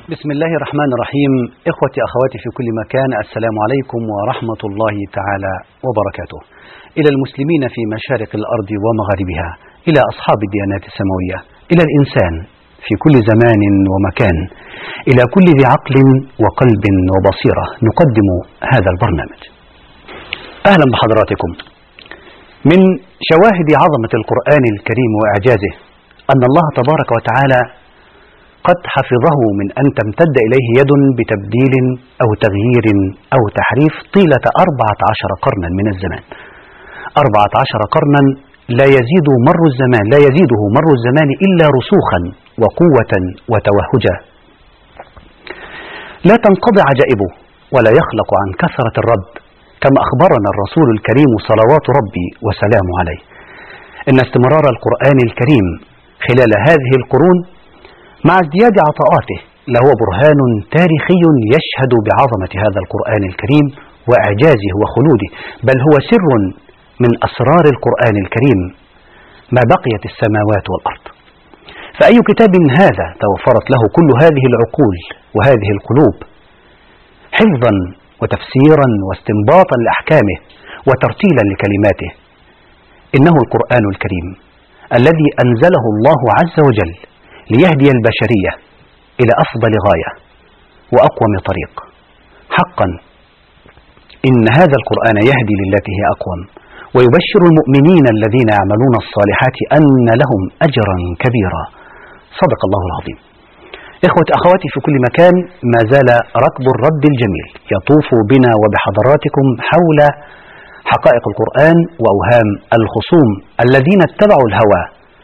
بسم الله الرحمن الرحيم إخوتي أخواتي في كل مكان السلام عليكم ورحمة الله تعالى وبركاته إلى المسلمين في مشارق الأرض ومغاربها إلى أصحاب الديانات السماوية إلى الإنسان في كل زمان ومكان إلى كل ذي عقل وقلب وبصيرة نقدم هذا البرنامج أهلا بحضراتكم من شواهد عظمة القرآن الكريم وإعجازه أن الله تبارك وتعالى قد حفظه من أن تمتد إليه يد بتبديل أو تغيير أو تحريف طيلة أربعة عشر قرنا من الزمان أربعة عشر قرنا لا يزيد مر الزمان لا يزيده مر الزمان إلا رسوخا وقوة وتوهجا لا تنقضي عجائبه ولا يخلق عن كثرة الرد كما أخبرنا الرسول الكريم صلوات ربي وسلامه عليه إن استمرار القرآن الكريم خلال هذه القرون مع ازدياد عطاءاته لهو برهان تاريخي يشهد بعظمة هذا القرآن الكريم وإعجازه وخلوده بل هو سر من أسرار القرآن الكريم ما بقيت السماوات والأرض فأي كتاب هذا توفرت له كل هذه العقول وهذه القلوب حفظا وتفسيرا واستنباطا لأحكامه وترتيلا لكلماته إنه القرآن الكريم الذي أنزله الله عز وجل ليهدي البشرية إلى أفضل غاية وأقوم طريق حقا إن هذا القرآن يهدي للتي هي أقوم ويبشر المؤمنين الذين يعملون الصالحات أن لهم أجرا كبيرا صدق الله العظيم إخوة أخواتي في كل مكان ما زال ركب الرد الجميل يطوف بنا وبحضراتكم حول حقائق القرآن وأوهام الخصوم الذين اتبعوا الهوى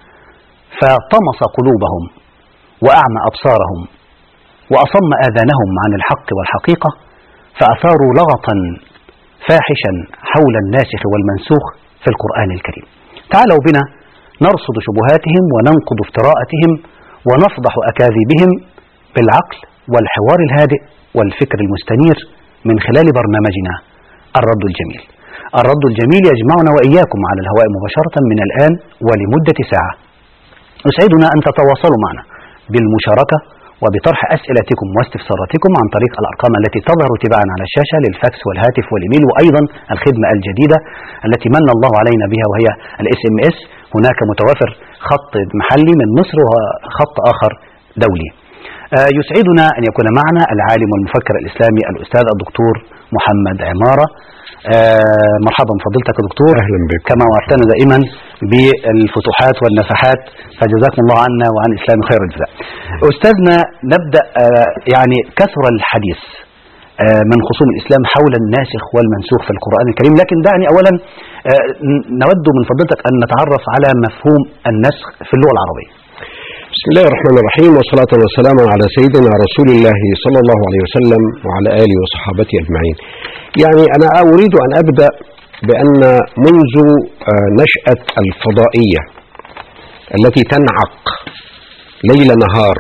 فطمس قلوبهم وأعمى أبصارهم وأصم آذانهم عن الحق والحقيقة فأثاروا لغطا فاحشا حول الناسخ والمنسوخ في القرآن الكريم تعالوا بنا نرصد شبهاتهم وننقض افتراءاتهم ونفضح أكاذيبهم بالعقل والحوار الهادئ والفكر المستنير من خلال برنامجنا الرد الجميل الرد الجميل يجمعنا وإياكم على الهواء مباشرة من الآن ولمدة ساعة يسعدنا أن تتواصلوا معنا بالمشاركة وبطرح أسئلتكم واستفساراتكم عن طريق الأرقام التي تظهر تباعا على الشاشة للفاكس والهاتف والإيميل وأيضا الخدمة الجديدة التي من الله علينا بها وهي الاس ام اس هناك متوافر خط محلي من مصر وخط آخر دولي آه يسعدنا أن يكون معنا العالم والمفكر الإسلامي الأستاذ الدكتور محمد عمارة آه مرحبا فضيلتك يا دكتور أهلا بك كما وعدتنا دائما بالفتوحات والنفحات فجزاكم الله عنا وعن الإسلام خير الجزاء أستاذنا نبدأ آه يعني كثر الحديث آه من خصوم الإسلام حول الناسخ والمنسوخ في القرآن الكريم لكن دعني أولا آه نود من فضلتك أن نتعرف على مفهوم النسخ في اللغة العربية بسم الله الرحمن الرحيم والصلاة والسلام على سيدنا رسول الله صلى الله عليه وسلم وعلى آله وصحابته أجمعين يعني أنا أريد أن أبدأ بأن منذ نشأة الفضائية التي تنعق ليل نهار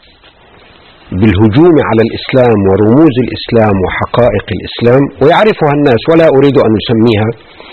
بالهجوم على الإسلام ورموز الإسلام وحقائق الإسلام ويعرفها الناس ولا أريد أن أسميها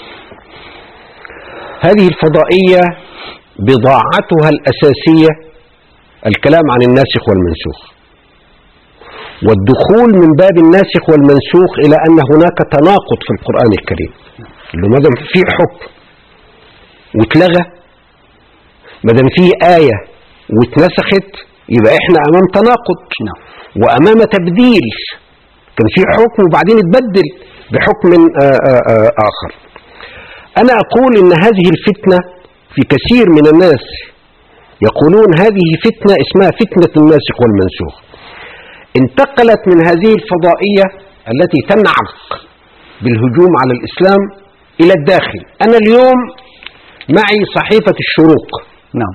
هذه الفضائية بضاعتها الأساسية الكلام عن الناسخ والمنسوخ والدخول من باب الناسخ والمنسوخ إلى أن هناك تناقض في القرآن الكريم اللي ما دام في حكم واتلغى ما دام فيه آية واتنسخت يبقى احنا أمام تناقض نعم. وأمام تبديل كان في حكم وبعدين اتبدل بحكم آآ آآ آخر أنا أقول إن هذه الفتنة في كثير من الناس يقولون هذه فتنة اسمها فتنة الناسخ والمنسوخ انتقلت من هذه الفضائية التي تنعق بالهجوم على الإسلام إلى الداخل أنا اليوم معي صحيفة الشروق نعم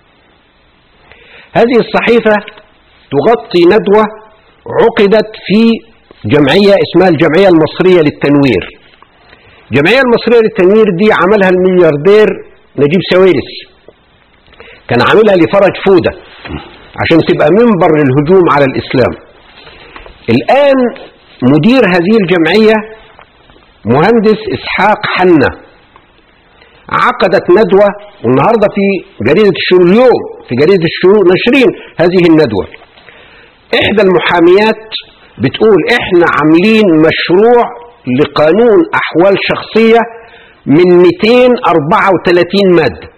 هذه الصحيفة تغطي ندوة عقدت في جمعية اسمها الجمعية المصرية للتنوير الجمعية المصرية للتنوير دي عملها الملياردير نجيب سويرس كان عاملها لفرج فودة عشان تبقى منبر للهجوم على الإسلام الآن مدير هذه الجمعية مهندس إسحاق حنة عقدت ندوة والنهاردة في جريدة الشروق اليوم في جريدة الشروق ناشرين هذه الندوة احدى المحاميات بتقول احنا عاملين مشروع لقانون احوال شخصية من 234 مادة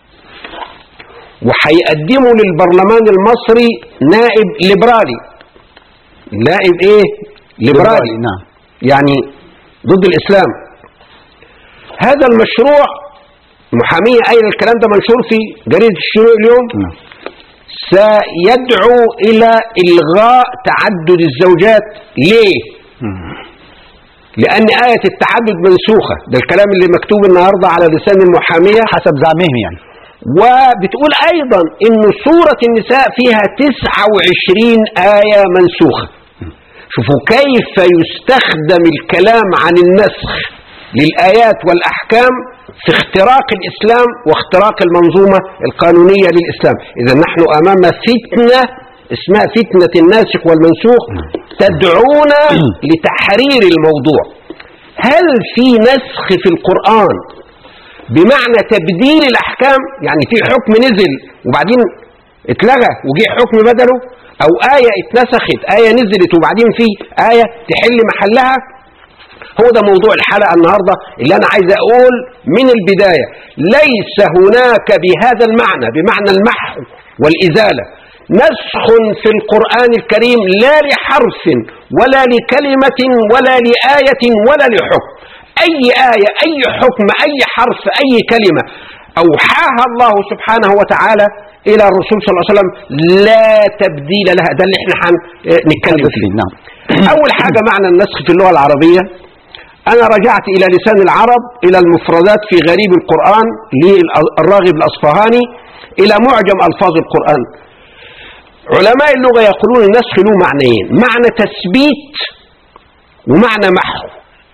وهيقدموا للبرلمان المصري نائب ليبرالي نائب ايه ليبرالي نعم يعني ضد الاسلام هذا المشروع محامية قايله الكلام ده منشور في جريدة الشروق اليوم نعم سيدعو الى الغاء تعدد الزوجات ليه لان آية التعدد منسوخة ده الكلام اللي مكتوب النهاردة على لسان المحامية حسب زعمهم يعني وبتقول ايضا ان سورة النساء فيها 29 آية منسوخة شوفوا كيف يستخدم الكلام عن النسخ للآيات والأحكام في اختراق الإسلام واختراق المنظومة القانونية للإسلام إذا نحن أمام فتنة اسمها فتنة الناسخ والمنسوخ تدعونا لتحرير الموضوع هل في نسخ في القرآن بمعنى تبديل الأحكام يعني في حكم نزل وبعدين اتلغى وجه حكم بدله أو آية اتنسخت آية نزلت وبعدين في آية تحل محلها هو ده موضوع الحلقة النهاردة اللي أنا عايز أقول من البداية ليس هناك بهذا المعنى بمعنى المحو والإزالة نسخ في القرآن الكريم لا لحرف ولا لكلمة ولا لآية ولا لحكم أي آية أي حكم أي حرف أي كلمة أوحاها الله سبحانه وتعالى إلى الرسول صلى الله عليه وسلم لا تبديل لها ده اللي احنا هنتكلم فيه نعم أول حاجة معنى النسخ في اللغة العربية أنا رجعت إلى لسان العرب إلى المفردات في غريب القرآن للراغب الأصفهاني إلى معجم ألفاظ القرآن علماء اللغة يقولون النسخ له معنيين معنى تثبيت ومعنى محو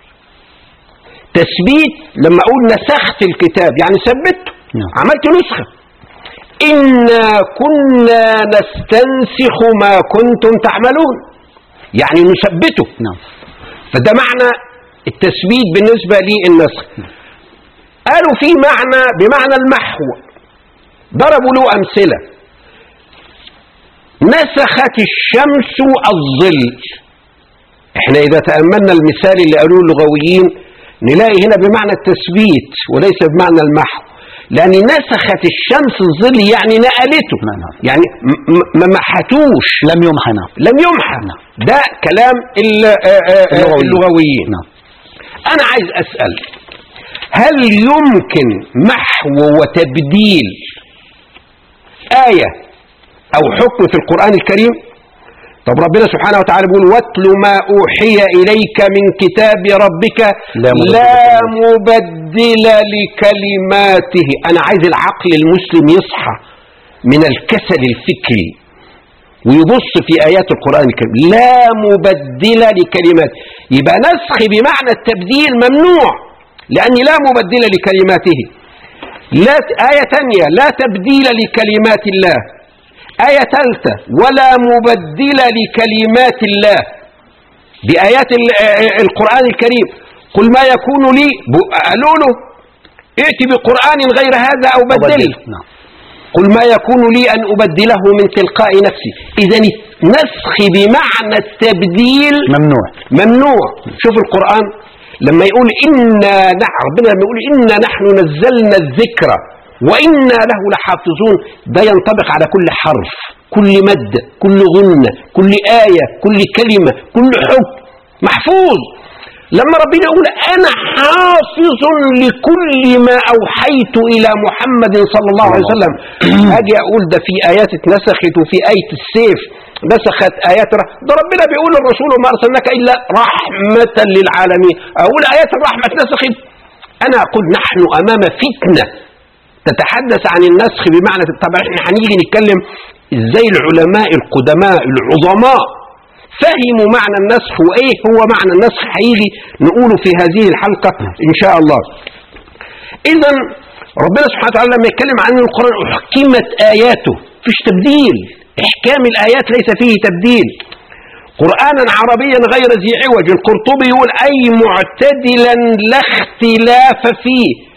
تثبيت لما أقول نسخت الكتاب يعني ثبته نعم. عملت نسخة إنا كنا نستنسخ ما كنتم تعملون يعني نثبته نعم فده معنى التثبيت بالنسبة للنسخ قالوا في معنى بمعنى المحو ضربوا له أمثلة نسخت الشمس الظل احنا إذا تأملنا المثال اللي قالوه اللغويين نلاقي هنا بمعنى التثبيت وليس بمعنى المحو لأن نسخت الشمس الظل يعني نقلته نعم. يعني م- م- ما محتوش لم يمحى نعم لم يمحى نعم. ده كلام ال- آه، آه، آه، اللغويين. اللغويين نعم أنا عايز أسأل هل يمكن محو وتبديل آية أو حكم في القرآن الكريم طب ربنا سبحانه وتعالى بيقول واتل ما أوحي إليك من كتاب ربك لا مبدل لا مبدل لكلماته أنا عايز العقل المسلم يصحى من الكسل الفكري ويبص في آيات القرآن الكريم لا مبدل لكلمات يبقى نسخ بمعنى التبديل ممنوع لأن لا مبدل لكلماته لا آية تانية لا تبديل لكلمات الله آية ثالثة ولا مبدل لكلمات الله بآيات ال- آه، القرآن الكريم قل ما يكون لي ب- قالوا له ائت بقرآن غير هذا أو بدله نعم قل ما يكون لي أن أبدله من تلقاء نفسي إذا النسخ بمعنى التبديل ممنوع ممنوع شوف القرآن لما يقول إنا نح ربنا لما يقول إنا نحن نزلنا الذكر وإنا له لحافظون ده ينطبق على كل حرف كل مد كل غنة كل آية كل كلمة كل حكم محفوظ لما ربنا يقول أنا حافظ لكل ما أوحيت إلى محمد صلى الله عليه وسلم أجي أقول ده في آيات اتنسخت وفي آية السيف نسخت آيات ر- ده ربنا بيقول للرسول وما أرسلناك إلا رحمة للعالمين أقول آيات الرحمة اتنسخت أنا أقول نحن أمام فتنة تتحدث عن النسخ بمعنى طبعا احنا هنيجي نتكلم ازاي العلماء القدماء العظماء فهموا معنى النسخ وايه هو معنى النسخ هيجي نقوله في هذه الحلقة ان شاء الله اذا ربنا سبحانه وتعالى لما يتكلم عن القرآن احكمت اياته فيش تبديل احكام الايات ليس فيه تبديل قرآنا عربيا غير ذي عوج القرطبي يقول أي معتدلا لا اختلاف فيه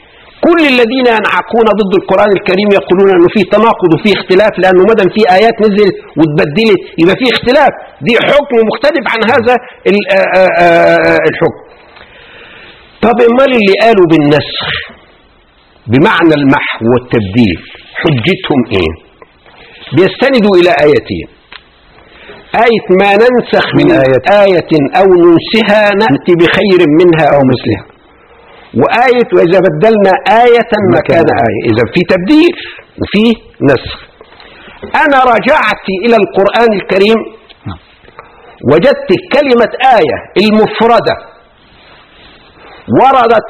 كل الذين ينعقون ضد القرآن الكريم يقولون أنه فيه تناقض وفيه اختلاف لأنه مدام في آيات نزلت واتبدلت يبقى فيه اختلاف دي حكم مختلف عن هذا ال- آه، آه، آه، الحكم طب امال اللي قالوا بالنسخ بمعنى المحو والتبديل حجتهم ايه بيستندوا الى ايتين آية ما ننسخ من من آية, آية أو ننسها نأتي بخير منها أو مثلها وآية وإذا بدلنا آية مكان آية إذا في تبديل وفي نسخ أنا رجعت إلى القرآن الكريم وجدت كلمة آية المفردة وردت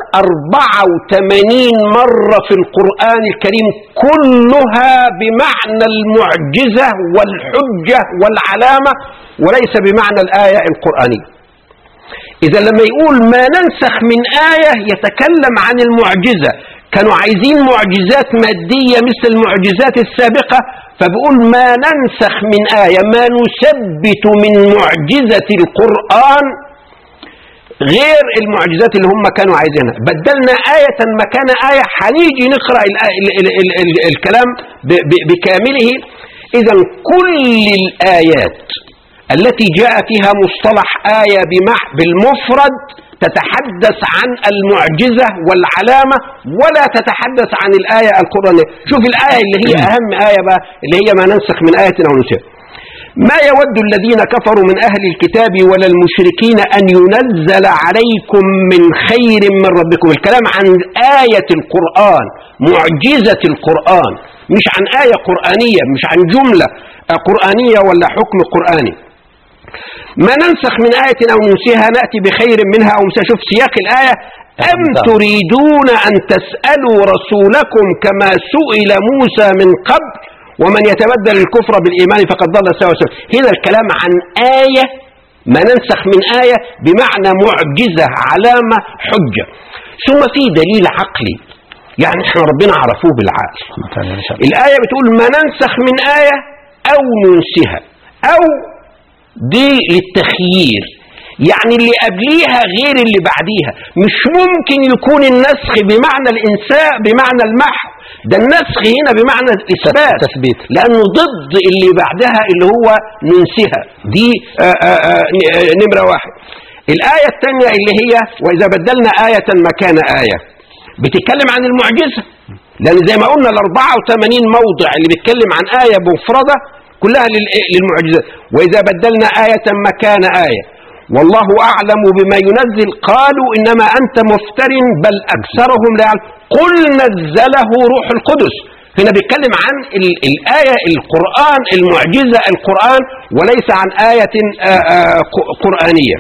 84 مرة في القرآن الكريم كلها بمعنى المعجزة والحجة والعلامة وليس بمعنى الآية القرآنية إذا لما يقول ما ننسخ من آية يتكلم عن المعجزة كانوا عايزين معجزات مادية مثل المعجزات السابقة فبيقول ما ننسخ من آية ما نثبت من معجزة القرآن غير المعجزات اللي هم كانوا عايزينها بدلنا آية مكان آية هنيجي نقرأ ال ال ال ال ال الكلام ب- ب- بكامله إذا كل الآيات التي جاء فيها مصطلح آية بمع بالمفرد تتحدث عن المعجزة والعلامة ولا تتحدث عن الآية القرآنية شوف الآية اللي هي أهم آية بقى اللي هي ما ننسخ من آية أو نسيها ما يود الذين كفروا من أهل الكتاب ولا المشركين أن ينزل عليكم من خير من ربكم الكلام عن آية القرآن معجزة القرآن مش عن آية قرآنية مش عن جملة آه، قرآنية ولا حكم قرآني ما ننسخ من آية أو ننسيها نأتي بخير منها أو مثلها شوف سياق الآية أم تريدون أن تسألوا رسولكم كما سئل موسى من قبل ومن يتبدل الكفر بالإيمان فقد ضل سواء سواء هنا الكلام عن آية ما ننسخ من آية بمعنى معجزة علامة حجة ثم في دليل عقلي يعني احنا ربنا عرفوه بالعقل الآية بتقول ما ننسخ من آية أو ننسها أو دي للتخيير يعني اللي قبليها غير اللي بعديها مش ممكن يكون النسخ بمعنى الإنساء بمعنى المحو ده النسخ هنا بمعنى الإثبات تثبيت. لأنه ضد اللي بعدها اللي هو ننسها دي آآ آآ ن- آآ نمرة واحد الآية الثانية اللي هي وإذا بدلنا آية مكان آية بتتكلم عن المعجزة لأن زي ما قلنا ال 84 موضع اللي بيتكلم عن آية مفردة كلها لل- للمعجزات وإذا بدلنا آية مكان آية والله أعلم بما ينزل قالوا إنما أنت مفتر بل أكثرهم لا يعلم قل نزله روح القدس هنا بيتكلم عن ال- الآية القرآن المعجزة القرآن وليس عن آية آآ آآ ق- قرآنية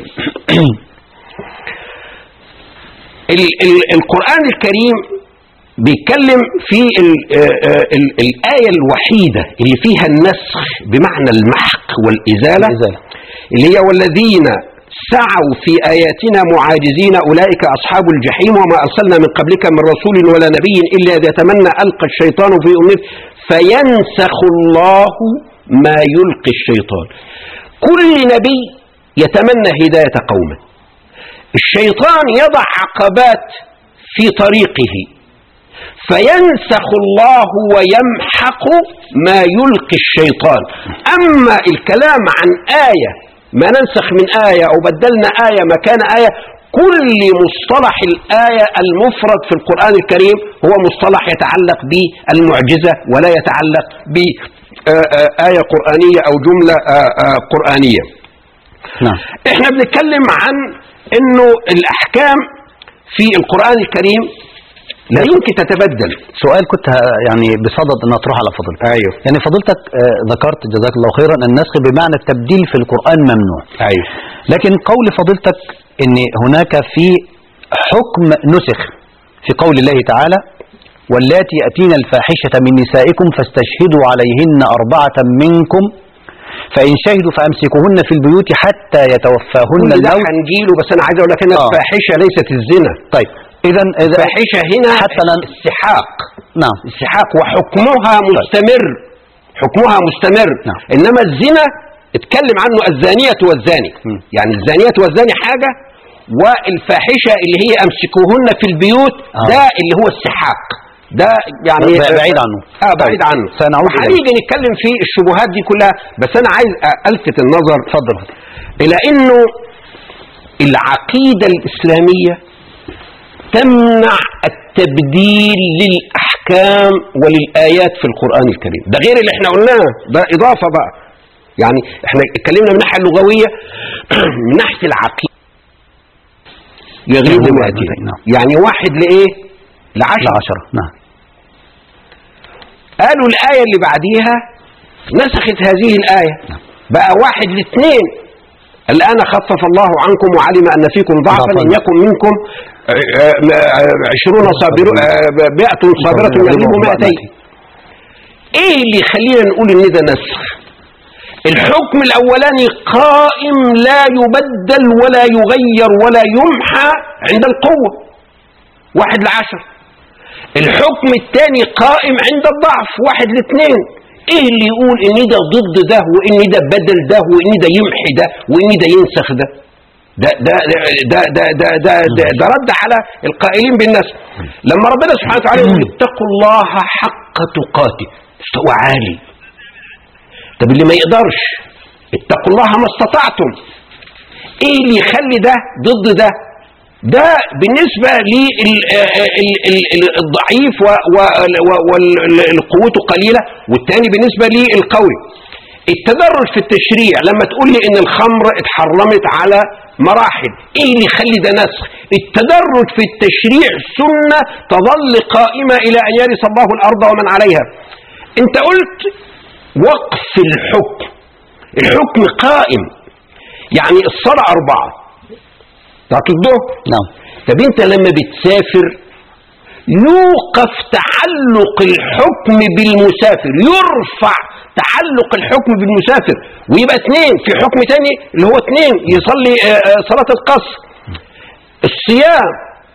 ال- ال- القرآن الكريم بيتكلم في ال ال ال الآية الوحيدة اللي فيها النسخ بمعنى المحق والإزالة الإزالة. اللي هي والذين سعوا في آياتنا معاجزين أولئك أصحاب الجحيم وما أرسلنا من قبلك من رسول ولا نبي إلا إذا تمنى ألقى الشيطان في أمه فينسخ الله ما يلقي الشيطان كل نبي يتمنى هداية قومه الشيطان يضع عقبات في طريقه فينسخ الله ويمحق ما يلقي الشيطان أما الكلام عن آية ما ننسخ من آية أو بدلنا آية مكان آية كل مصطلح الآية المفرد في القرآن الكريم هو مصطلح يتعلق بالمعجزة ولا يتعلق بآية قرآنية أو جملة آه، آه، قرآنية نعم احنا بنتكلم عن انه الاحكام في القرآن الكريم لا يمكن تتبدل سؤال كنت ه- يعني بصدد ان اطرحه على فضيلتك ايوه يعني فضيلتك آه، ذكرت جزاك الله خيرا النسخ بمعنى التبديل في القرآن ممنوع ايوه لكن قول فضيلتك ان هناك في حكم نسخ في قول الله تعالى واللاتي أتين الفاحشة من نسائكم فاستشهدوا عليهن أربعة منكم فإن شهدوا فأمسكوهن في البيوت حتى يتوفاهن كل ده الموت هنجيله بس انا عايز اقول لك ان آه. الفاحشه ليست الزنا طيب إذا إذا الفاحشه هنا حتى لن السحاق نعم السحاق وحكمها مستمر حكمها مستمر نعم. انما الزنا اتكلم عنه الزانية والزاني م. يعني الزانية والزاني حاجة والفاحشه اللي هي امسكوهن في البيوت آه. ده اللي هو السحاق ده يعني ب- بعيد عنه. اه بعيد طيب. عنه سنعود إليه. وهنيجي نتكلم في الشبهات دي كلها بس انا عايز الفت النظر اتفضل الى انه العقيده الاسلاميه تمنع التبديل للاحكام وللايات في القران الكريم ده غير اللي احنا قلناه ده اضافه بقى يعني احنا اتكلمنا من الناحيه اللغويه من ناحيه العقيده يغلب يغلب مئتين نعم. يعني واحد لايه لعشرة العشرة نعم قالوا الآية اللي بعديها نسخت هذه الآية بقى واحد لاثنين الآن خفف الله عنكم وعلم أن فيكم ضعفا إن يكن منكم آه، آه، عشرون صابر آه، مئة صابرة يغلبوا مئتين إيه اللي يخلينا نقول إن ده نسخ الحكم الأولاني قائم لا يبدل ولا يغير ولا يمحى عند القوة واحد لعشر الحكم الثاني قائم عند الضعف واحد لاثنين ايه اللي يقول ان ده ضد ده وان ده بدل ده وان ده يمحي ده وان ده ينسخ ده ده ده ده ده ده ده, ده, ده رد على القائلين بالناس لما ربنا سبحانه وتعالى يقول اتقوا الله حق تقاته مستوى عالي طب اللي ما يقدرش اتقوا الله ما استطعتم ايه اللي يخلي ده ضد ده ده بالنسبة للضعيف والقوته قليلة والتاني بالنسبة للقوي التدرج في التشريع لما تقول لي ان الخمر اتحرمت على مراحل ايه اللي يخلي ده نسخ التدرج في التشريع سنة تظل قائمة الى ان يرث الله الارض ومن عليها انت قلت وقف الحكم الحكم قائم يعني الصلاة أربعة بتاعت الظهر نعم طب انت لما بتسافر يوقف تعلق الحكم بالمسافر يرفع تعلق الحكم بالمسافر ويبقى اثنين في حكم تاني اللي هو اثنين يصلي آه، آه، صلاة القصر الصيام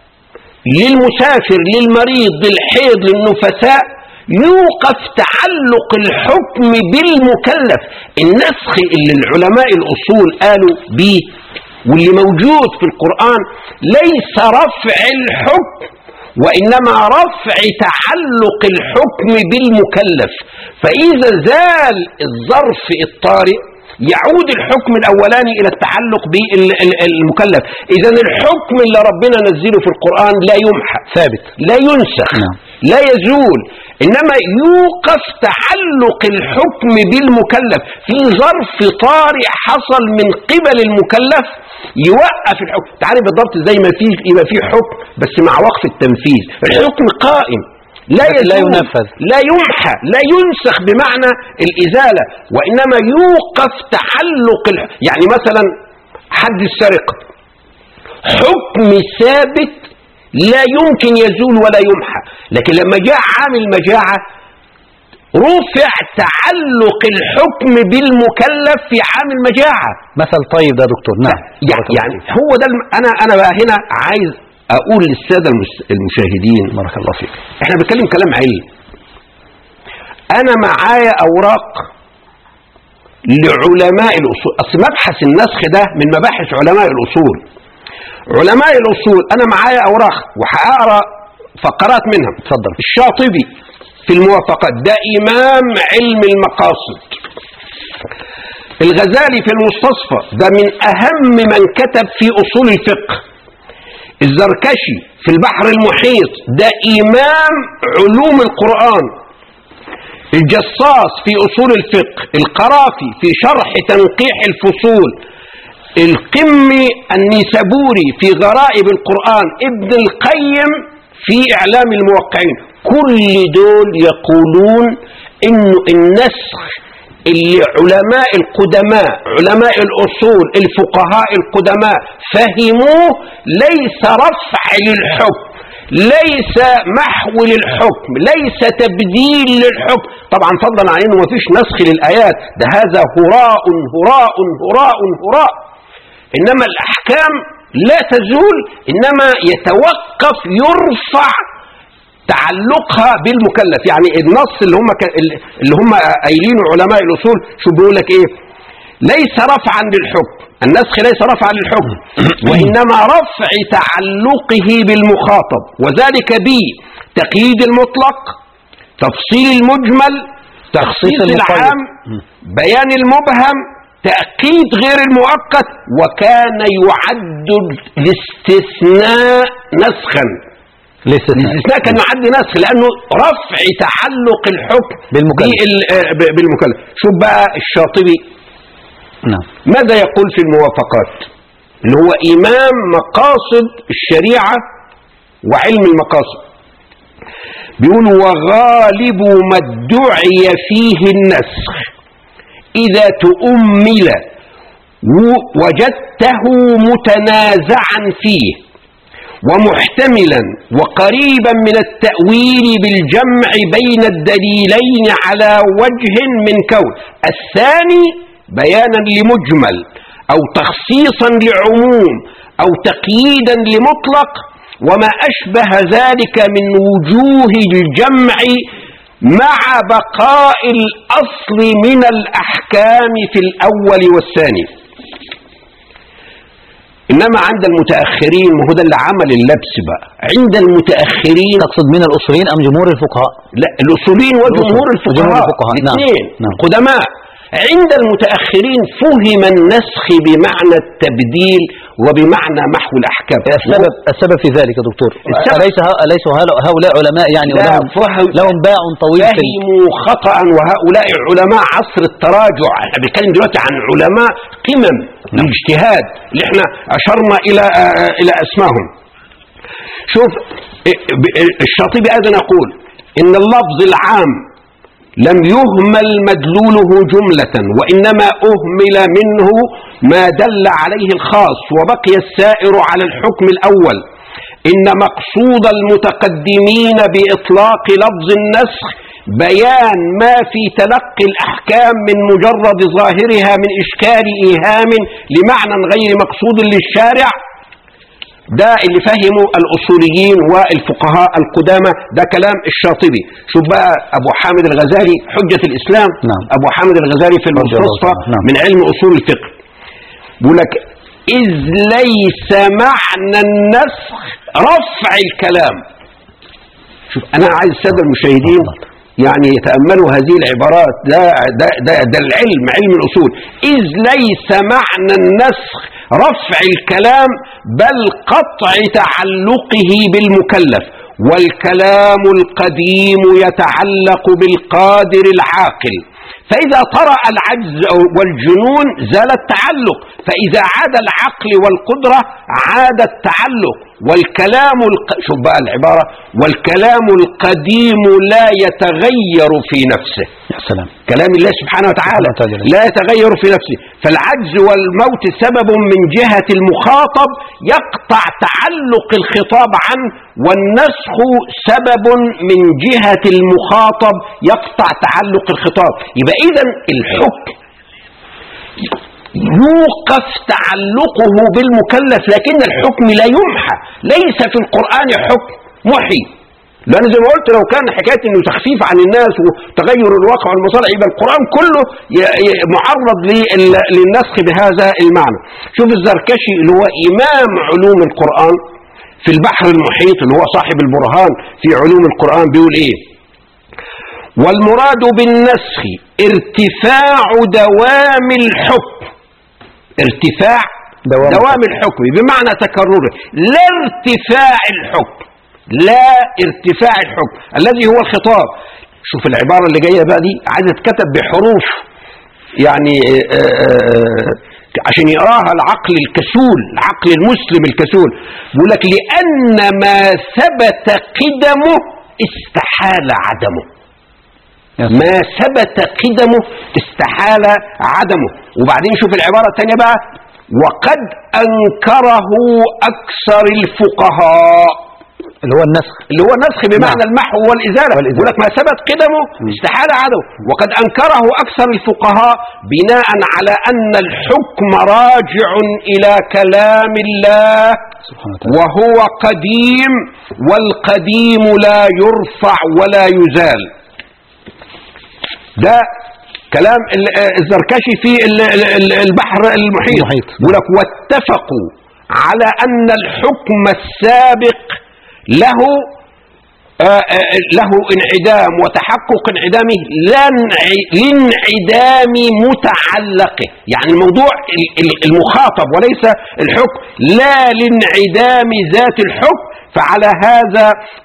للمسافر للمريض للحيض للنفساء يوقف تعلق الحكم بالمكلف النسخ اللي العلماء الأصول قالوا به واللي موجود في القرآن ليس رفع الحكم وإنما رفع تعلق الحكم بالمكلف فإذا زال الظرف الطارئ يعود الحكم الأولاني إلى التعلق بالمكلف إذا الحكم اللي ربنا نزله في القرآن لا يمحى ثابت لا ينسخ نعم. لا يزول إنما يوقف تعلق الحكم بالمكلف في ظرف طارئ حصل من قبل المكلف يوقف الحكم تعالى بالضبط زي ما في يبقى في حكم بس مع وقف التنفيذ الحكم قائم لا لكن لا يزول، ينفذ. لا يمحى لا ينسخ بمعنى الإزالة وإنما يوقف تعلق الح... يعني مثلا حد السرقة حكم ثابت لا يمكن يزول ولا يمحى لكن لما جاء عامل مجاعة رفع تعلق الحكم بالمكلف في عامل مجاعة مثل طيب ده يا دكتور نعم يعني, يعني هو ده الم... انا انا بقى هنا عايز اقول للساده المس- المشاهدين بارك الله فيك احنا بنتكلم كلام علم انا معايا اوراق لعلماء الاصول اصل مبحث النسخ ده من مباحث علماء الاصول علماء الاصول انا معايا اوراق وهقرا فقرات منها اتفضل. الشاطبي في الموافقات ده امام علم المقاصد الغزالي في المستصفى ده من اهم من كتب في اصول الفقه الزركشي في البحر المحيط ده إمام علوم القرآن الجصاص في أصول الفقه القرافي في شرح تنقيح الفصول القمي النيسابوري في غرائب القرآن ابن القيم في إعلام الموقعين كل دول يقولون إنه النسخ اللي علماء القدماء علماء الأصول الفقهاء القدماء فهموه ليس رفع للحكم ليس محو للحكم ليس تبديل للحكم طبعا فضلا عن انه مفيش نسخ للايات ده هذا هراء هراء هراء هراء انما الاحكام لا تزول انما يتوقف يرفع تعلقها بالمكلف يعني النص اللي هم ك... اللي هم قايلينه علماء الاصول شو بيقول لك ايه ليس رفعا للحكم النسخ ليس رفعا للحكم وإنما رفع تعلقه بالمخاطب وذلك بتقييد المطلق تفصيل المجمل تخصيص المقيد. العام بيان المبهم تأكيد غير المؤقت وكان يعد الاستثناء نسخا الاستثناء الاستثناء كان يعد نسخ لانه رفع تعلق الحكم بالمكلف. بال- آه، ب- بالمكلف شوف بقى الشاطبي نعم ماذا يقول في الموافقات اللي هو امام مقاصد الشريعه وعلم المقاصد بيقول وغالب ما ادعي فيه النسخ اذا تؤمل و- وجدته متنازعا فيه ومحتملا وقريبا من التأويل بالجمع بين الدليلين على وجه من كون الثاني بيانا لمجمل أو تخصيصا لعموم أو تقييدا لمطلق وما أشبه ذلك من وجوه الجمع مع بقاء الأصل من الأحكام في الأول والثاني انما عند المتاخرين ما هو ده اللي عمل اللبس بقى عند المتاخرين تقصد من الاصوليين ام جمهور الفقهاء لا الاصوليين وجمهور الأصول- الفقهاء وجمهور الفقهاء، نعم، الاثنين نعم. قدماء عند المتاخرين فهم النسخ بمعنى التبديل وبمعنى محو الاحكام السبب السبب في ذلك يا دكتور السبب- أليس ه- أليس هؤلاء علماء يعني لا، ولهم فهم- لهم باع طويل في فهموا خطأ وهؤلاء علماء عصر التراجع احنا بنتكلم دلوقتي عن علماء قمم الاجتهاد اللي احنا اشرنا الى آه، الى اسمائهم شوف اه، ب- الشاطبي ايضا يقول ان اللفظ العام لم يهمل مدلوله جملة وإنما أهمل منه ما دل عليه الخاص وبقي السائر على الحكم الأول إن مقصود المتقدمين بإطلاق لفظ النسخ بيان ما في تلقي الأحكام من مجرد ظاهرها من إشكال إيهام لمعنى غير مقصود للشارع ده اللي فهمه الاصوليين والفقهاء القدامى ده كلام الشاطبي شوف بقى ابو حامد الغزالي حجه الاسلام نعم. ابو حامد الغزالي في رضي الله المستصفى عنه. نعم. من علم اصول الفقه بيقول لك اذ ليس معنى النسخ رفع الكلام شوف انا عايز الساده المشاهدين يعني يتاملوا هذه العبارات ده ده ده, ده العلم علم الاصول اذ ليس معنى النسخ رفع الكلام بل قطع تعلقه بالمكلف والكلام القديم يتعلق بالقادر العاقل فإذا طرأ العجز والجنون زال التعلق فإذا عاد العقل والقدرة عاد التعلق والكلام الق... شوف بقى العبارة والكلام القديم لا يتغير في نفسه يا سلام كلام الله سبحانه وتعالى سبحانه وتعالى. لا يتغير في نفسه فالعجز والموت سبب من جهة المخاطب يقطع تعلق الخطاب عنه والنسخ سبب من جهة المخاطب يقطع تعلق الخطاب يبقى إذا الحكم يوقف تعلقه بالمكلف لكن الحكم لا يمحى ليس في القرآن حكم محي لأن زي ما قلت لو كان حكاية إنه تخفيف عن الناس وتغير الواقع والمصالح يبقى القرآن كله ي- ي- معرض لل- للنسخ بهذا المعنى. شوف الزركشي اللي هو إمام علوم القرآن في البحر المحيط اللي هو صاحب البرهان في علوم القرآن بيقول إيه؟ والمراد بالنسخ ارتفاع دوام الحكم ارتفاع دوام دوام, دوام الحكم بمعنى تكرره لا ارتفاع الحكم لا ارتفاع الحكم الذي هو الخطاب شوف العبارة اللي جاية بقى دي عايزة تكتب بحروف يعني آه، آه، عشان يقراها العقل الكسول العقل المسلم الكسول بيقول لك لأن ما ثبت قدمه استحال عدمه يا سلام. ما ثبت قدمه استحال عدمه وبعدين شوف العبارة الثانية بقى وقد أنكره أكثر الفقهاء اللي هو النسخ اللي هو النسخ بمعنى نعم. المحو والإزالة والإزالة. يقول لك ما ثبت قدمه استحال عدمه وقد أنكره أكثر الفقهاء بناء على أن الحكم راجع إلى كلام الله سبحانه وتعالى وهو قديم والقديم لا يرفع ولا يزال ده كلام ال- آه، الزركشي في ال- ال- ال- البحر المحيط المحيط. يقول لك واتفقوا على ان الحكم السابق له آه، آه، له انعدام وتحقق انعدامه لانع- لانعدام متعلقه يعني الموضوع ال- ال- المخاطب وليس الحكم لا لانعدام ذات الحكم فعلى هذا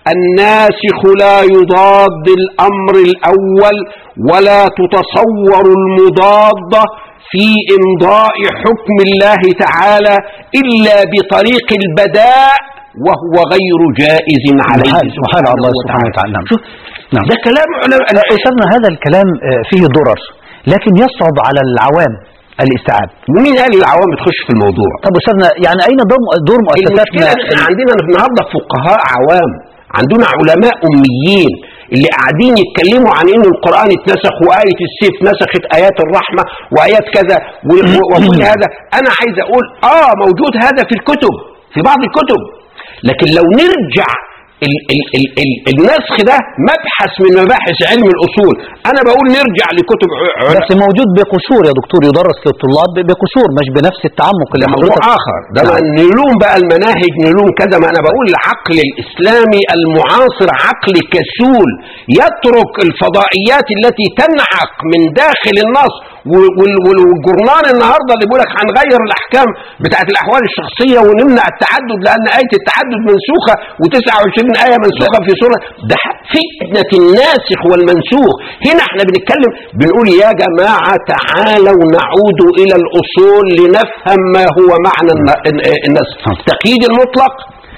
الناسخ لا يضاد الامر الاول ولا تتصور المضاده في امضاء حكم الله تعالى الا بطريق البداء وهو غير جائز عليه محال محال على الله سبحانه وتعالى نعم. شوف نعم ده كلام علماء لا، أستاذنا هذا الكلام آه، فيه ضرر لكن يصعب على العوام الاستيعاب ومين قال العوام تخش في الموضوع طب أستاذنا يعني أين دور دور المشكلة مؤسساتنا إن إحنا عندنا النهارده فقهاء عوام عندنا علماء أميين اللي قاعدين يتكلموا عن ان القرآن اتنسخ وآية السيف نسخت آيات الرحمة وآيات كذا و- و- وكل هذا أنا عايز أقول آه موجود هذا في الكتب في بعض الكتب لكن لو نرجع ال ال ال ال النسخ ده مبحث من مباحث علم الأصول أنا بقول نرجع لكتب ع- علماء بس موجود بقشور يا دكتور يدرس للطلاب بقشور مش بنفس التعمق اللي ده موضوع حضرتك اخر ده نعم. ما نلوم بقى المناهج نلوم كذا ما انا بقول العقل الاسلامي المعاصر عقل كسول يترك الفضائيات التي تنعق من داخل النص وال- وال- وال- والجورنال النهارده اللي بيقول لك هنغير الاحكام بتاعت الاحوال الشخصيه ونمنع التعدد لان ايه التعدد منسوخه و29 ايه منسوخه في سوره ده فتنه الناسخ والمنسوخ هنا احنا بنتكلم بنقول يا جماعه تعالوا نعود الى الاصول لنفهم ما هو معنى الن- الن- النسخ تقييد المطلق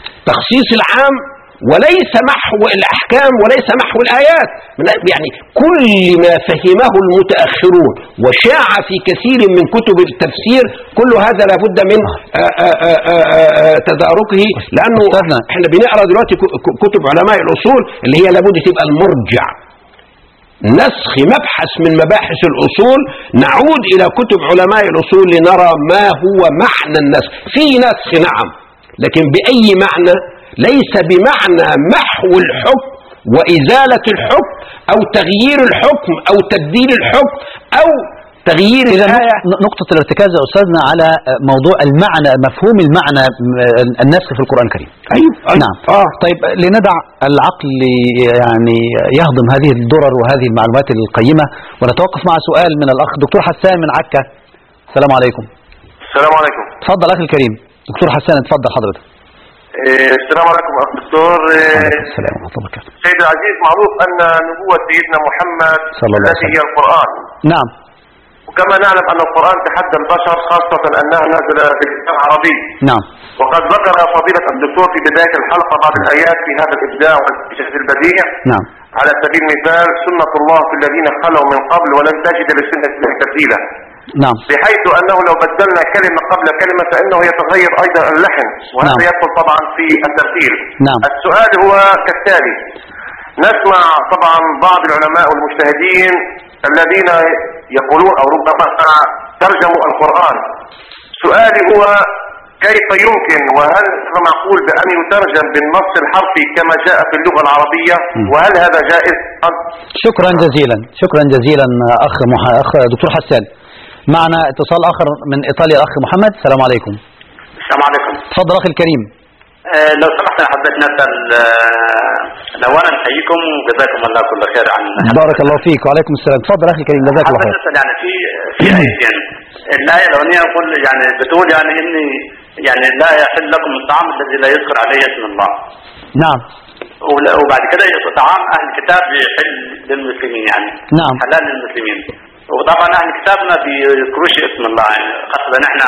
تخصيص العام وليس محو الاحكام وليس محو الايات من- يعني كل ما فهمه المتاخرون وشاع في كثير من كتب التفسير كل هذا لابد من آآ آآ آآ آآ تداركه لانه أستاذنا. احنا بنقرا دلوقتي ك- ك- كتب علماء الاصول اللي هي لابد تبقى المرجع نسخ مبحث من مباحث الأصول نعود إلى كتب علماء الأصول لنرى ما هو معنى النسخ في نسخ نعم لكن بأي معنى ليس بمعنى محو الحكم وإزالة الحكم أو تغيير الحكم أو تبديل الحكم أو تغيير إذا الآية نق- نقطة الارتكاز يا أستاذنا على موضوع المعنى مفهوم المعنى م- النسخ في القرآن الكريم أيوه, أيوه. نعم آه. طيب لندع العقل يعني يهضم هذه الدرر وهذه المعلومات القيمة ونتوقف مع سؤال من الأخ دكتور حسان من عكا السلام عليكم السلام عليكم تفضل أخي الكريم دكتور حسان اتفضل حضرتك إيه، السلام عليكم أخ دكتور إيه، وعليكم السلام ورحمة الله وبركاته سيد العزيز معروف أن نبوة سيدنا محمد صلى الله عليه التي وسلم. هي القرآن نعم وكما نعلم أن القرآن تحدى البشر خاصة أنها نزل باللسان العربي نعم وقد ذكر فضيلة الدكتور في بداية الحلقة بعض الآيات في هذا الإبداع والإنجاز البديع نعم على سبيل المثال سنة الله في الذين خلوا من قبل ولن تجد لسنة الله تبديلا نعم بحيث أنه لو بدلنا كلمة قبل كلمة فإنه يتغير أيضا اللحن وهذا نعم. يدخل طبعا في الترتيل نعم. السؤال هو كالتالي نسمع طبعا بعض العلماء والمجتهدين الذين يقولون أو ربما ترجموا القرآن سؤالي هو كيف يمكن وهل هو معقول بأن يترجم بالنص الحرفي كما جاء في اللغة العربية وهل هذا جائز أم شكرا جزيلا شكرا جزيلا أخ, مح... أخ دكتور حسان معنا اتصال آخر من إيطاليا الأخ محمد السلام عليكم السلام عليكم تفضل أخي الكريم آه، لو سمحت انا حبيت نسال آه، اولا نحييكم وجزاكم الله كل خير عن بارك الله فيك وعليكم السلام تفضل أخي الكريم جزاك الله حبيت خير نسال يعني في في ايتين الايه الاولانيه يقول يعني بتقول يعني اني يعني لا يحل لكم الطعام الذي لا يذكر عليه اسم الله نعم ولا- وبعد كده طعام اهل الكتاب يحل للمسلمين يعني نعم. حلال للمسلمين وطبعا اهل الكتاب ما بيذكروش اسم الله يعني خاصه احنا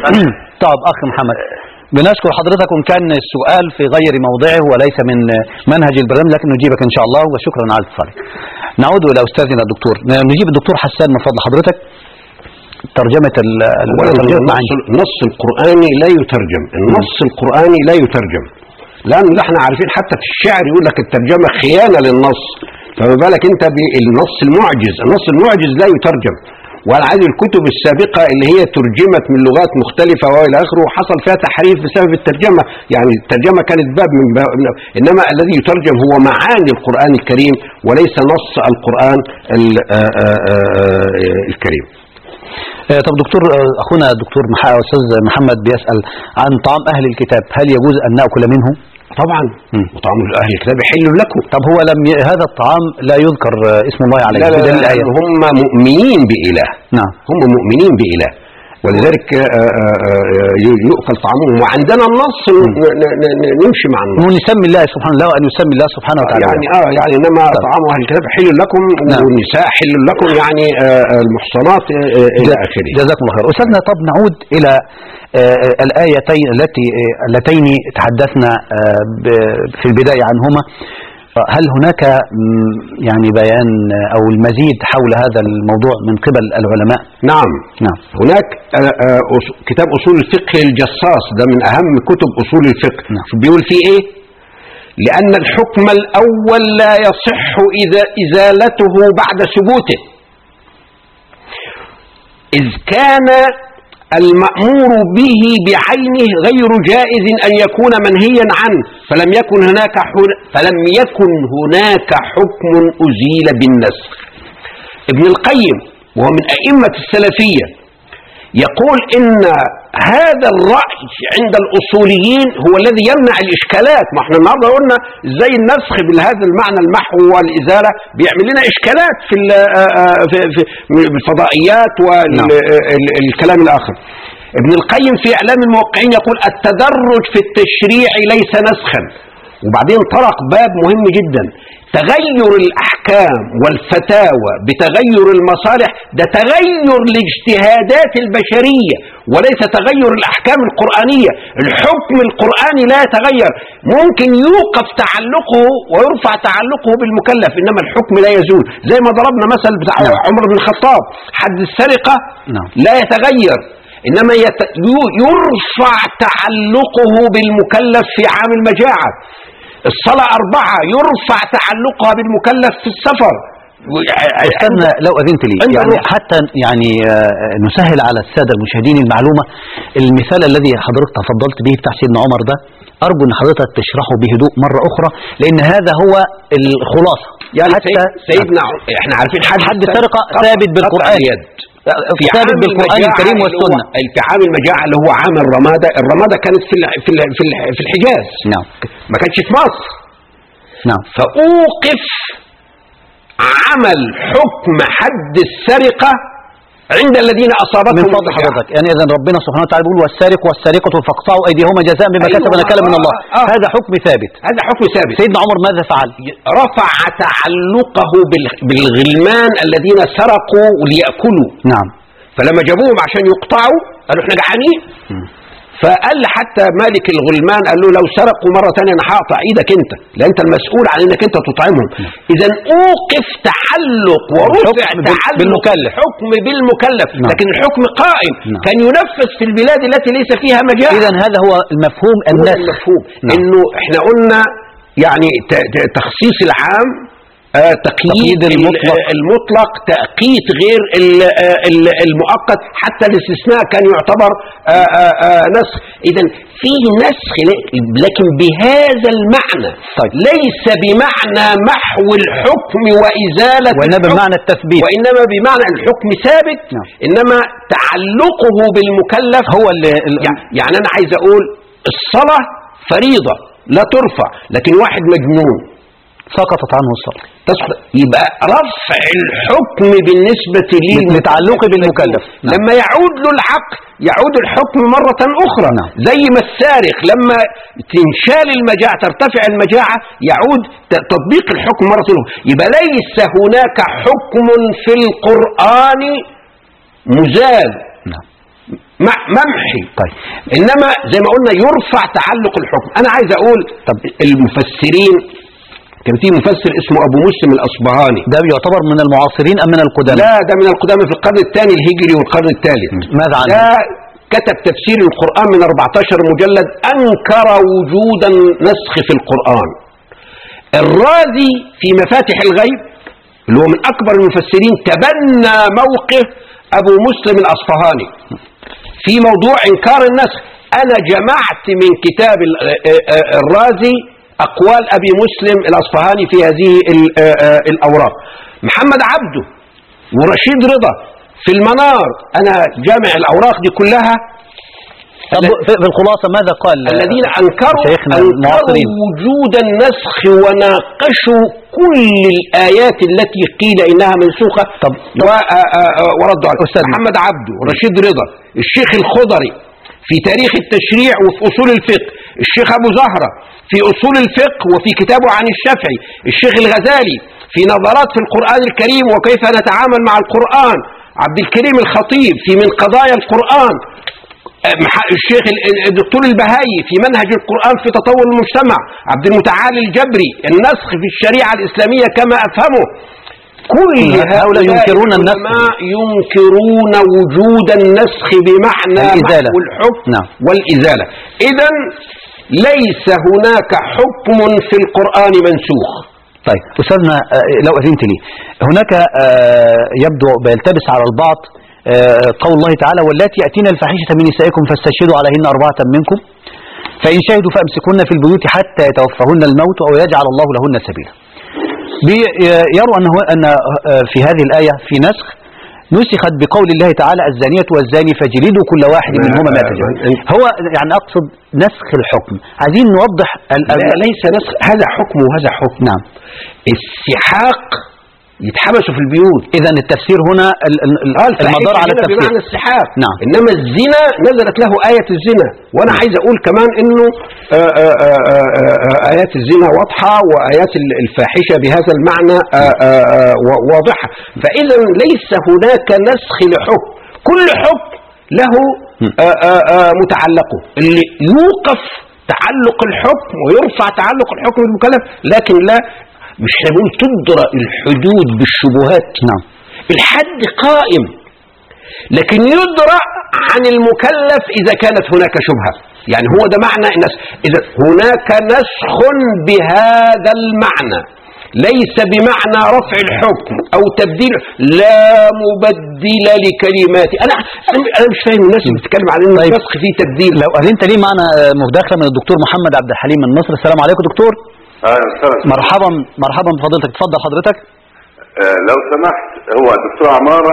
طب أخ محمد بنشكر حضرتك وإن كان السؤال في غير موضعه وليس من منهج البرنامج لكن نجيبك إن شاء الله وشكرا على اتصالك نعود إلى أستاذنا الدكتور نجيب الدكتور حسان من فضل حضرتك ترجمة ال- ال- أولاً ترجمة النص, معاني النص القرآني لا يترجم النص القرآني لا يترجم لأن احنا عارفين حتى في الشعر يقول لك الترجمة خيانة للنص فما بالك انت بالنص المعجز النص المعجز لا يترجم وانا عايز الكتب السابقه اللي هي ترجمت من لغات مختلفه والى اخره وحصل فيها تحريف بسبب الترجمه يعني الترجمه كانت باب من باب انما الذي يترجم هو معاني القران الكريم وليس نص القران ال- آه، آه، آه، الكريم آه، طب دكتور آه، اخونا الدكتور مح- استاذ محمد بيسال عن طعام اهل الكتاب هل يجوز ان ناكل منه؟ طبعا مم. وطعام اهل الكتاب حل لكم طب هو لم ي... هذا الطعام لا يذكر آه، اسم الله عليه لا لا, بدليل لا الآية هم مؤمنين بإله نعم هم مؤمنين بإله ولذلك آه، آه، آه، ي- يؤكل طعامهم وعندنا النص ن- ن- ن- ن- نمشي مع النص انه يسمي الله سبحانه الله وان يسمي الله سبحانه وتعالى يعني اه يعني انما طب. طعام اهل الكتاب حل لكم نعم. والنساء حل لكم يعني آه، آه، المحصنات آه، آه، الى جز- اخره جزاكم الله خير أستاذنا طب نعود إلى آه، الآيتين التي آه، اللتين تحدثنا آه، ب- في البداية عنهما آه، هل هناك مم، يعني بيان آه، أو المزيد حول هذا الموضوع من قبل العلماء نعم نعم هناك آه، آه، أص- كتاب اصول الفقه الجصاص ده من اهم كتب اصول الفقه نعم. شو بيقول فيه ايه لان الحكم الاول لا يصح اذا ازالته بعد ثبوته اذ كان المأمور به بعينه غير جائز أن يكون منهيا عنه فلم يكن هناك حر فلم يكن هناك حكم أزيل بالنسخ ابن القيم وهو من أئمة السلفية يقول إن هذا الرأي عند الأصوليين هو الذي يمنع الإشكالات ما احنا النهارده قلنا ازاي النسخ بهذا المعنى المحو والإزالة بيعمل لنا إشكالات في ال- آه، آه، في في الفضائيات نعم. والكلام الآخر ابن القيم في إعلام الموقعين يقول التدرج في التشريع ليس نسخا وبعدين طرق باب مهم جدا تغير الأحكام والفتاوى بتغير المصالح ده تغير لاجتهادات البشرية وليس تغير الأحكام القرآنية الحكم القرآني لا يتغير ممكن يوقف تعلقه ويرفع تعلقه بالمكلف إنما الحكم لا يزول زي ما ضربنا مثل بتاع نعم. عمر بن الخطاب حد السرقة نعم. لا يتغير إنما يت... يو- يرفع تعلقه بالمكلف في عام المجاعة الصلاة أربعة يرفع تعلقها بالمكلف في السفر أستاذنا لو أذنت لي عند يعني الروح. حتى يعني آه، نسهل على السادة المشاهدين المعلومة المثال الذي حضرتك تفضلت به بتاع سيدنا عمر ده أرجو أن حضرتك تشرحه بهدوء مرة أخرى لأن هذا هو الخلاصة يعني حتى سيد- سيدنا عمر- احنا عارفين حد حد السرقة ثابت بالقرآن. اليد في ثابت عام بالقرآن المجاعة الكريم اللي هو- والسنة في عام المجاعة اللي هو عام الرمادة الرمادة كانت في ال- في ال- في ال- في الحجاز نعم ما كانش في مصر نعم فأوقف عمل حكم حد السرقة عند الذين أصابتهم من فضل المجاعة. حضرتك يعني اذا ربنا سبحانه وتعالى بيقول والسارق والسارقة فاقطعوا ايديهما جزاء بما أيوة، كسب نكالا من آه، الله آه. هذا حكم ثابت هذا حكم ثابت سيدنا عمر ماذا فعل؟ رفع تعلقه بال- بالغلمان الذين سرقوا ليأكلوا نعم فلما جابوهم عشان يقطعوا قالوا احنا جعانين فقال حتى مالك الغلمان قال له لو سرقوا مرة تانية انا هقطع ايدك انت لان انت المسؤول عن انك انت تطعمهم اذا اوقف تعلق ورفع الحكم بال- تعلق بالمكلف. حكم بالمكلف نعم. لكن الحكم قائم نعم. كان ينفذ في البلاد التي ليس فيها مجاعة اذا هذا هو المفهوم هو النسخ المفهوم نعم. انه احنا قلنا يعني ت- ت- تخصيص العام آه، تقييد تقييد المطلق. ال- المطلق تأقيت غير ال- آه، ال- المؤقت حتى الاستثناء كان يعتبر آه، آه، آه، نسخ اذا فيه نسخ ل- لكن بهذا المعنى طيب. ليس بمعنى محو الحكم وإزالة وانما الحكم بمعنى التثبيت وإنما بمعنى الحكم ثابت نعم. إنما تعلقه بالمكلف هو اللي ال- يع- يعني انا عايز اقول الصلاه فريضه لا ترفع لكن واحد مجنون سقطت عنه الصلاة تسقط يبقى رفع الحكم بالنسبه لي لتعلقه بالمكلف. نعم. لما يعود له العقل يعود الحكم مرة أخرى نعم. زي ما السارق لما تنشال المجاعة ترتفع المجاعة يعود ت- تطبيق الحكم مرة أخرى يبقى ليس هناك حكم في القرآن مزال نعم م- ممحي طيب انما زي ما قلنا يرفع تعلق الحكم انا عايز اقول طب المفسرين كان في مفسر اسمه ابو مسلم الاصبهاني ده يعتبر من المعاصرين ام من القدامى؟ لا ده من القدامى في القرن الثاني الهجري والقرن الثالث ماذا عنه؟ ده كتب تفسير القرآن من 14 مجلد أنكر وجود النسخ في القرآن الرازي في مفاتح الغيب اللي هو من أكبر المفسرين تبنى موقف ابو مسلم الاصفهاني في موضوع انكار النسخ انا جمعت من كتاب ال- آه، آه، الرازي اقوال ابي مسلم الاصفهاني في هذه ال- آه، آه، الاوراق محمد عبده ورشيد رضا في المنار انا جامع الاوراق دي كلها طب في في الخلاصة ماذا قال الذين انكروا شيخنا انكروا المعاصرين وجود النسخ وناقشوا كل الايات التي قيل انها منسوخه طب و- آ- آ- آ- وردوا عليه أستاذنا. محمد عبده ورشيد رضا الشيخ الخضري في تاريخ التشريع وفي اصول الفقه الشيخ ابو زهره في اصول الفقه وفي كتابه عن الشافعي الشيخ الغزالي في نظرات في القران الكريم وكيف نتعامل مع القران عبد الكريم الخطيب في من قضايا القران مح- الشيخ ال- ال- الدكتور البهائي في منهج القرآن في تطور المجتمع عبد المتعال الجبري النسخ في الشريعة الإسلامية كما أفهمه كل هؤلاء ينكرون النسخ. العلماء ينكرون وجود النسخ بمعنى الإزالة. محو الحكم نعم. والإزالة إذا ليس هناك حكم في القرآن منسوخ طيب أستاذنا آه، لو أذنت لي هناك آه، يبدو بيلتبس على البعض آه، قول الله تعالى واللاتي يأتين الفاحشة من نسائكم فاستشهدوا عليهن أربعة منكم فإن شهدوا فأمسكوهن في البيوت حتى يتوفهن الموت أو يجعل الله لهن سبيلا بي- يروا أنه أن آه، في هذه الآية في نسخ نسخت بقول الله تعالى الزانية والزاني فجلدوا كل واحد ما- منهما مات ما- جلد هو يعني أقصد نسخ الحكم عايزين نوضح ال- لا ليس نسخ هذا حكم وهذا حكم نعم السحاق يتحبسوا في البيوت إذا التفسير هنا ال- ال- ال- آه، المدار على الفاحشة هنا التفسير بمعنى السحاب نعم. انما الزنا نزلت له آية الزنا وانا عايز اقول كمان انه آه، آه، آه، آه، آه، آيات الزنا واضحة وآيات ال- الفاحشة بهذا المعنى آه، آه، آه، و- واضحة فإذا ليس هناك نسخ لحكم كل حكم له آه، آه، آه، متعلقه اللي يوقف تعلق الحكم ويرفع تعلق الحكم بالمكلف لكن لا مش هنقول تدرى الحدود بالشبهات نعم الحد قائم لكن يدرأ عن المكلف إذا كانت هناك شبهة يعني هو ده معنى النسخ إذا هناك نسخ بهذا المعنى ليس بمعنى رفع الحكم أو تبديل لا مبدل لكلمات أنا أنا أنا مش فاهم الناس اللي بتتكلم عن إن طيب. النسخ فيه تبديل لو أذنت لي معنا آه، مداخلة من الدكتور محمد عبد الحليم من مصر السلام عليكم دكتور اهلا وسهلا مرحبا مرحبا بفضيلتك تفضل حضرتك آه، لو سمحت هو دكتور عمارة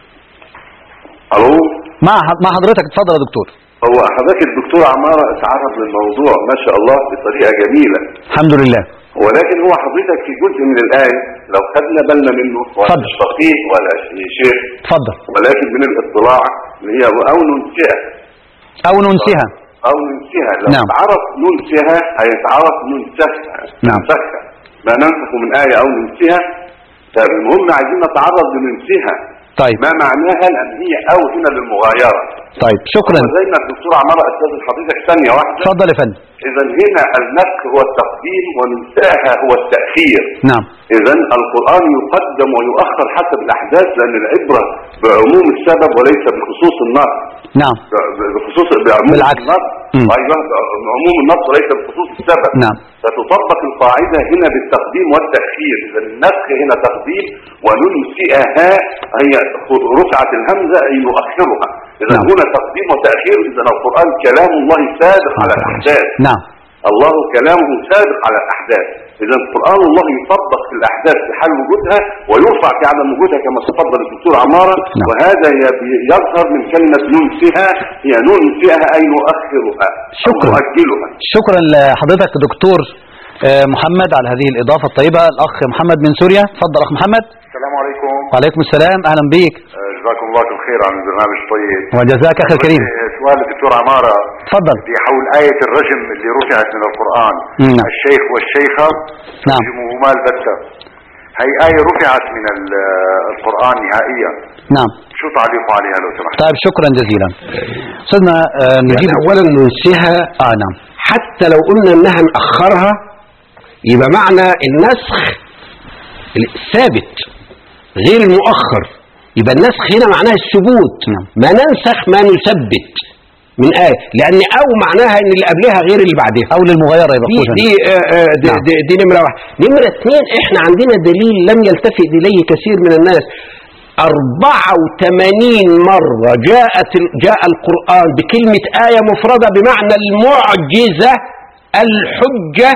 الو مع مع حضرتك اتفضل يا دكتور هو حضرتك الدكتور عمارة اتعرض للموضوع ما شاء الله بطريقة جميلة الحمد لله ولكن هو حضرتك في جزء من الآية لو خدنا بالنا منه ولا اتفضل. فقيه ولا شيخ اتفضل ولكن من الاطلاع اللي هي أو ننسئها أو ننسيها أو ننسيها لو نعم. اتعرف ننسيها هيتعرف ننسخها نعم. ننسخها ما ننسخ من آية أو ننسيها طيب المهم عايزين نتعرض لننسيها طيب ما معناها لأن هي أو هنا للمغايرة طيب شكرا زي ما الدكتور عمارة أستاذ حضرتك ثانية واحدة اتفضل يا فندم إذا هنا النسخ هو التقديم وننساها هو التأخير نعم إذا القرآن يقدم ويؤخر حسب الأحداث لأن العبرة بعموم السبب وليس بخصوص النص نعم ب- بخصوص بعموم بالعكس. النص مم. أيوه بعموم النص وليس بخصوص السبب نعم فتطبق القاعدة هنا بالتقديم والتأخير إذا النسخ هنا تقديم وننسئها هي رفعت الهمزة أي نؤخرها إذا نعم. هنا تقديم وتأخير إذا القرآن كلام الله سابق على الأحداث نعم الله كلامه سابق على الأحداث إذا القرآن الله يطبق في الأحداث في حال وجودها ويرفع في عدم وجودها كما تفضل الدكتور عمارة نعم. وهذا ي- يظهر من كلمة ننسها هي ننسها أي نؤخرها أو شكرا. نؤجلها شكرا لحضرتك دكتور آه، محمد على هذه الإضافة الطيبة الأخ محمد من سوريا تفضل أخ محمد السلام عليكم وعليكم السلام أهلا بيك جزاكم الله كل خير عن البرنامج طيب وجزاك أخي الكريم سؤال الدكتور عمارة تفضل في حول آية الرجم اللي رفعت من القرآن نعم. الشيخ والشيخة نعم. رجمهما البتة هي آية رفعت من ال- القرآن نهائيا نعم شو تعليقه عليها لو سمحت طيب شكرا جزيلا أستاذنا آه، نجيب يعني أولا ننسيها آه نعم حتى لو قلنا انها نأخرها يبقى معنى النسخ الثابت غير المؤخر يبقى النسخ هنا معناها الثبوت نعم. ما ننسخ ما نثبت من آية لأن أو معناها إن اللي قبلها غير اللي بعدها أو للمغايرة يبقى دي قول هنا. دي, آه، آه، دي, نعم. دي, دي نمرة واحد نمرة اثنين احنا عندنا دليل لم يلتفت إليه كثير من الناس 84 مرة جاءت جاء القرآن بكلمة آية مفردة بمعنى المعجزة الحجة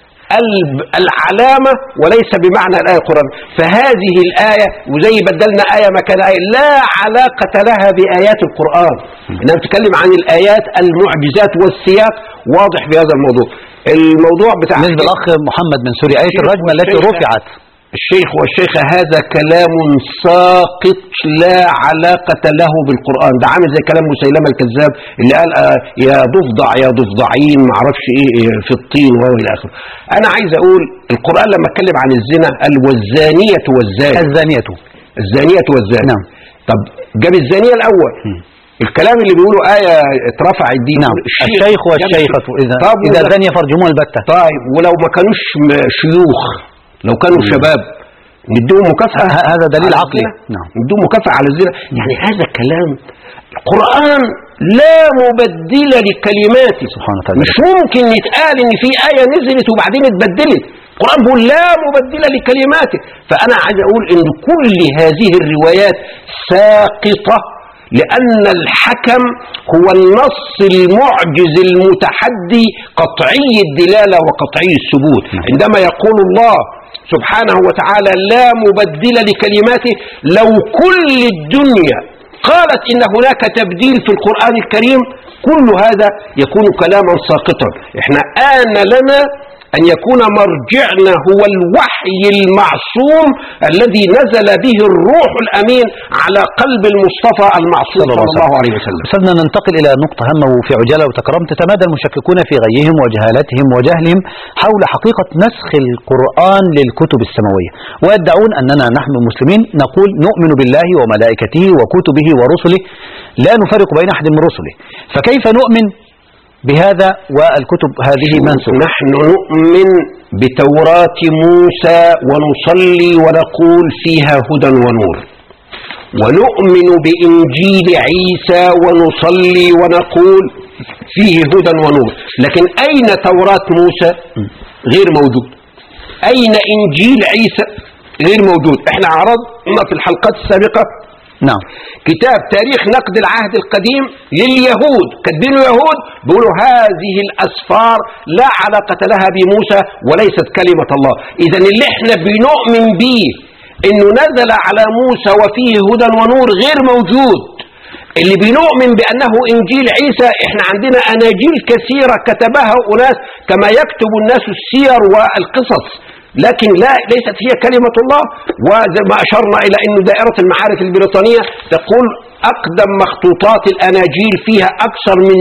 ال- العلامة وليس بمعنى الآية القرآن فهذه الآية وزي بدلنا آية مكان آية لا علاقة لها بآيات القرآن إنها بتتكلم عن الآيات المعجزات والسياق واضح في هذا الموضوع الموضوع بتاع بالنسبة للأخ محمد من سوريا آية الشيخ الرجم التي والشيخة. رفعت الشيخ والشيخة هذا كلام ساقط لا علاقة له بالقرآن ده عامل زي كلام مسيلمة الكذاب اللي قال آه يا ضفدع يا ضفدعين معرفش ايه إيه في الطين وهو الى اخره انا عايز اقول القرآن لما اتكلم عن الزنا قال والزانية والزاني الزانية الزانية والزاني نعم. طب جاب الزانية الاول الكلام اللي بيقولوا آية اترفعت دي نعم الشيخ الشيخ جاب والشيخة إذا طب إذا وده- زني فرجموه البتة طيب ولو ما كانوش م- شيوخ لو كانوا شباب نديهم مكافأة ه- هذا دليل على عقلي. الزنا؟ نعم. نديهم مكافأة على الزنا يعني هذا كلام القرآن لا مبدل لكلماته سبحانه وتعالى. مش ممكن يتقال ان في آية نزلت وبعدين اتبدلت القرآن بيقول لا مبدل لكلماته فأنا عايز أقول إن كل هذه الروايات ساقطة لأن الحكم هو النص المعجز المتحدي قطعي الدلالة وقطعي الثبوت عندما يقول الله سبحانه وتعالى لا مبدل لكلماته لو كل الدنيا قالت إن هناك تبديل في القرآن الكريم كل هذا يكون كلاما ساقطا احنا آن لنا أن يكون مرجعنا هو الوحي المعصوم الذي نزل به الروح الأمين على قلب المصطفى المعصوم صلى الله عليه وسلم أستاذنا ننتقل إلى نقطة هامة وفي عجالة وتكرم تتمادى المشككون في غيهم وجهالتهم وجهلهم حول حقيقة نسخ القرآن للكتب السماوية ويدعون أننا نحن المسلمين نقول نؤمن بالله وملائكته وكتبه ورسله لا نفرق بين أحد من رسله فكيف نؤمن بهذا والكتب هذه منسوخة نحن نؤمن بتوراة موسى ونصلي ونقول فيها هدى ونور ونؤمن بإنجيل عيسى ونصلي ونقول فيه هدى ونور لكن أين توراة موسى غير موجود أين إنجيل عيسى غير موجود احنا عرضنا في الحلقات السابقة نعم كتاب تاريخ نقد العهد القديم لليهود كاتبينه يهود بيقولوا هذه الأسفار لا علاقة لها بموسى وليست كلمة الله إذا اللي احنا بنؤمن به إنه نزل على موسى وفيه هدى ونور غير موجود اللي بنؤمن بأنه إنجيل عيسى احنا عندنا أناجيل كثيرة كتبها أناس كما يكتب الناس السير والقصص لكن لا ليست هي كلمة الله وزي ما أشرنا إلى أن دائرة المعارف البريطانية تقول أقدم مخطوطات الأناجيل فيها أكثر من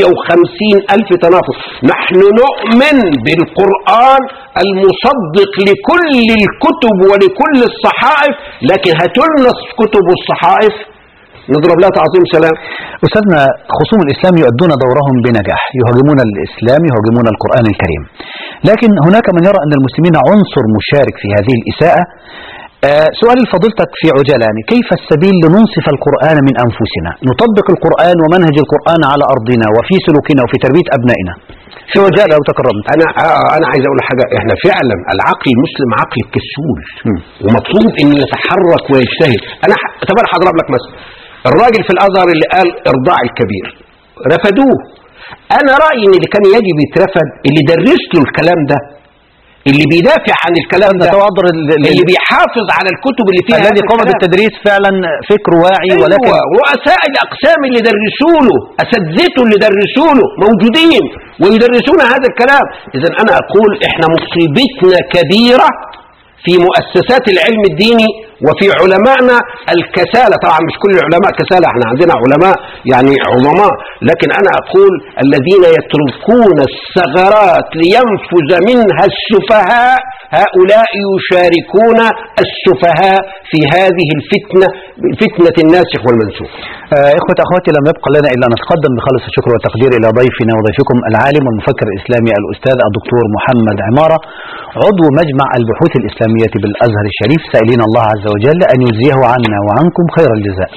150 ألف تناقض نحن نؤمن بالقرآن المصدق لكل الكتب ولكل الصحائف لكن هتلنا كتب الصحائف نضرب لها تعظيم سلام أستاذنا خصوم الإسلام يؤدون دورهم بنجاح يهاجمون الإسلام يهاجمون القرآن الكريم لكن هناك من يرى أن المسلمين عنصر مشارك في هذه الإساءة آه سؤال فضيلتك في عجالة يعني كيف السبيل لننصف القرآن من أنفسنا نطبق القرآن ومنهج القرآن على أرضنا وفي سلوكنا وفي تربية أبنائنا في عجالة لو تكرمت انا آه انا عايز اقول حاجه احنا فعلا العقل المسلم عقل كسول ومطلوب انه يتحرك ويجتهد انا ح... طب انا هضرب لك مثلا الراجل في الازهر اللي قال ارضاع الكبير رفدوه انا رايي ان اللي كان يجب يترفد اللي درس له الكلام ده اللي بيدافع عن الكلام ده نتوادر اللي بيحافظ على الكتب اللي فيها الذي هذا قام الكلام. بالتدريس فعلا فكر واعي أيوة ولكن رؤساء الاقسام اللي درسوا له اساتذته اللي درسوا له موجودين ويدرسون هذا الكلام اذا انا اقول احنا مصيبتنا كبيره في مؤسسات العلم الديني وفي علمائنا الكسالى طبعا مش كل العلماء كسالى احنا عندنا علماء يعني عظماء لكن انا اقول الذين يتركون الثغرات لينفذ منها السفهاء هؤلاء يشاركون السفهاء في هذه الفتنه فتنه الناسخ والمنسوخ آه، إخوة أخواتي لم يبقى لنا إلا أن نتقدم بخالص الشكر والتقدير إلى ضيفنا وضيفكم العالم والمفكر الإسلامي الأستاذ الدكتور محمد عمارة عضو مجمع البحوث الإسلامية بالأزهر الشريف سائلين الله عز وجل أن يجزيه عنا وعنكم خير الجزاء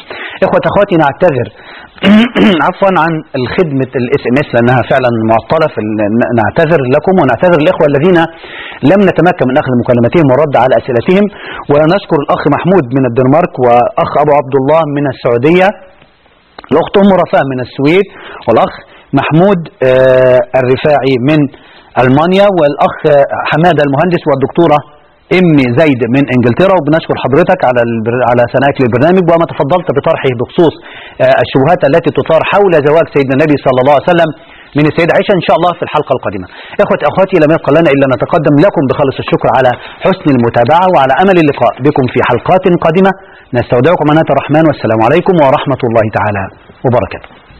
اخوة اخواتي نعتذر عفوا عن الخدمة الاس ام اس لانها فعلا معطلة في ال- نعتذر لكم ونعتذر الاخوة الذين لم نتمكن من اخذ مكالمتهم والرد على اسئلتهم ونشكر الاخ محمود من الدنمارك واخ ابو عبد الله من السعودية الاخت ام رفاه من السويد والاخ محمود آه، الرفاعي من المانيا والاخ آه، حماده المهندس والدكتوره امي زيد من انجلترا وبنشكر حضرتك على البر... على ثنائك للبرنامج وما تفضلت بطرحه بخصوص آه، الشبهات التي تثار حول زواج سيدنا النبي صلى الله عليه وسلم من السيدة عائشة إن شاء الله في الحلقة القادمة إخوتي أخواتي لم يبقى لنا إلا نتقدم لكم بخالص الشكر على حسن المتابعة وعلى أمل اللقاء بكم في حلقات قادمة نستودعكم أمانة الرحمن والسلام عليكم ورحمة الله تعالى وبركاته